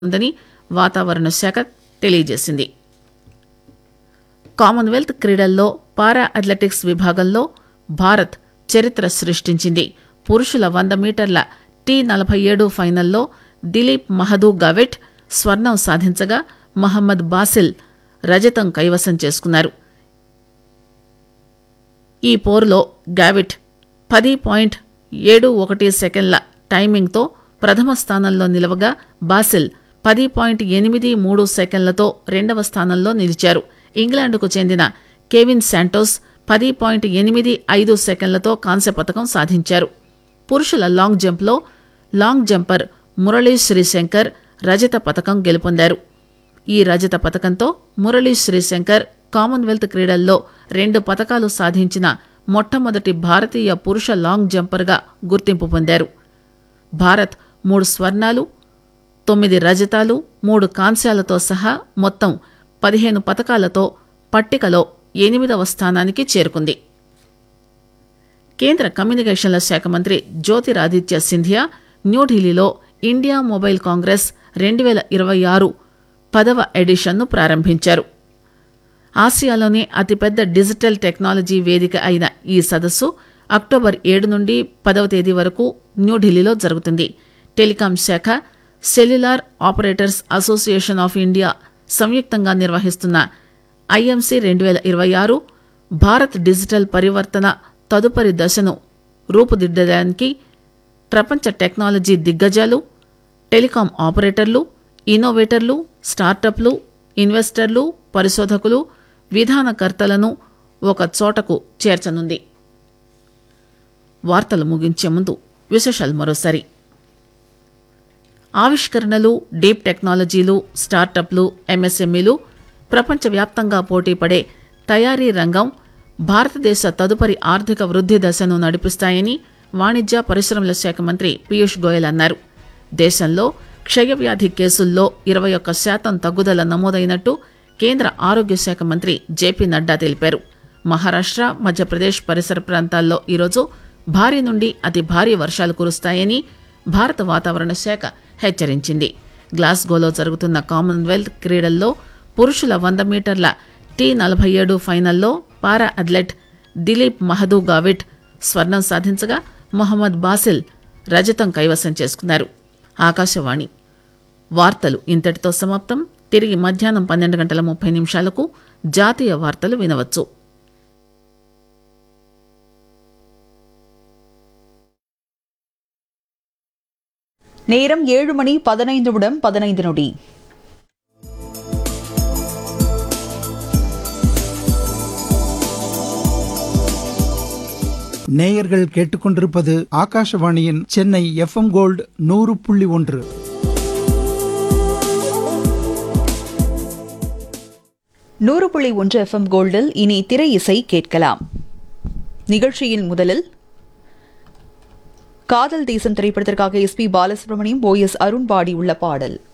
ఉందని వాతావరణ శాఖ తెలియజేసింది కామన్వెల్త్ క్రీడల్లో పారా అథ్లెటిక్స్ విభాగంలో భారత్ చరిత్ర సృష్టించింది పురుషుల వంద మీటర్ల టీ నలభై ఏడు ఫైనల్లో దిలీప్ మహదూ గవెట్ స్వర్ణం సాధించగా మహమ్మద్ బాసిల్ రజతం కైవసం చేసుకున్నారు ఈ పోరులో గావిట్ పది పాయింట్ ఏడు ఒకటి సెకండ్ల టైమింగ్తో ప్రథమ స్థానంలో నిలవగా బాసిల్ పది పాయింట్ ఎనిమిది మూడు సెకండ్లతో రెండవ స్థానంలో నిలిచారు ఇంగ్లాండ్కు చెందిన కెవిన్ శాంటోస్ పది పాయింట్ ఎనిమిది ఐదు సెకండ్లతో కాంస్య పథకం సాధించారు పురుషుల లాంగ్ జంప్లో లాంగ్ జంపర్ మురళీ శ్రీశంకర్ రజత పథకం గెలుపొందారు ఈ రజత పథకంతో మురళీ శ్రీశంకర్ కామన్వెల్త్ క్రీడల్లో రెండు పథకాలు సాధించిన మొట్టమొదటి భారతీయ పురుష లాంగ్ జంపర్గా గుర్తింపు పొందారు భారత్ మూడు స్వర్ణాలు తొమ్మిది రజతాలు మూడు కాంస్యాలతో సహా మొత్తం పదిహేను పథకాలతో పట్టికలో ఎనిమిదవ స్థానానికి చేరుకుంది కేంద్ర కమ్యూనికేషన్ల శాఖ మంత్రి జ్యోతిరాదిత్య సింధియా న్యూఢిల్లీలో ఇండియా మొబైల్ కాంగ్రెస్ రెండు వేల ఇరవై ఆరు పదవ ఎడిషన్ను ప్రారంభించారు ఆసియాలోనే అతిపెద్ద డిజిటల్ టెక్నాలజీ వేదిక అయిన ఈ సదస్సు అక్టోబర్ ఏడు నుండి పదవ తేదీ వరకు న్యూఢిల్లీలో జరుగుతుంది టెలికాం శాఖ cellular operators association of India సంయుక్తంగా నిర్వహిస్తున్న ఐఎంసీ రెండు వేల ఇరవై ఆరు భారత్ డిజిటల్ పరివర్తన తదుపరి దశను రూపుదిద్దడానికి ప్రపంచ టెక్నాలజీ దిగ్గజాలు టెలికాం ఆపరేటర్లు ఇన్నోవేటర్లు స్టార్టప్లు ఇన్వెస్టర్లు పరిశోధకులు విధానకర్తలను ఒక చోటకు చేర్చనుంది వార్తలు ముగించే ముందు విశేషాలు మరోసారి ఆవిష్కరణలు డీప్ టెక్నాలజీలు స్టార్టప్లు ఎంఎస్ఎంఈలు ప్రపంచవ్యాప్తంగా పోటీపడే తయారీ రంగం భారతదేశ తదుపరి ఆర్థిక వృద్ధి దశను నడిపిస్తాయని వాణిజ్య పరిశ్రమల శాఖ మంత్రి పీయూష్ గోయల్ అన్నారు దేశంలో క్షయవ్యాధి కేసుల్లో ఇరవై ఒక్క శాతం తగ్గుదల నమోదైనట్టు కేంద్ర ఆరోగ్య శాఖ మంత్రి జేపీ నడ్డా తెలిపారు మహారాష్ట్ర మధ్యప్రదేశ్ పరిసర ప్రాంతాల్లో ఈరోజు భారీ నుండి అతి భారీ వర్షాలు కురుస్తాయని భారత వాతావరణ శాఖ హెచ్చరించింది గ్లాస్గోలో జరుగుతున్న కామన్వెల్త్ క్రీడల్లో పురుషుల వంద మీటర్ల టీ నలభై ఏడు ఫైనల్లో పారా అథ్లెట్ దిలీప్ మహదూ గావిట్ స్వర్ణం సాధించగా మొహమ్మద్ బాసిల్ రజతం కైవసం చేసుకున్నారు ఆకాశవాణి వార్తలు ఇంతటితో సమాప్తం తిరిగి మధ్యాహ్నం పన్నెండు గంటల ముప్పై నిమిషాలకు జాతీయ వార్తలు వినవచ్చు நேரம் ஏழு மணி பதினைந்து நிமிடம் பதினைந்து நொடி நேயர்கள் கேட்டுக்கொண்டிருப்பது ஆகாஷவாணியின் சென்னை எஃப்எம் கோல்டு நூறு புள்ளி ஒன்று நூறு புள்ளி ஒன்று எஃப்எம் கோல்டில் இனி திரை இசை கேட்கலாம் நிகழ்ச்சியின் முதலில் காதல் தேசம் திரைப்படத்திற்காக S P Balasubrahmanyam O S Arun பாடி உள்ள பாடல்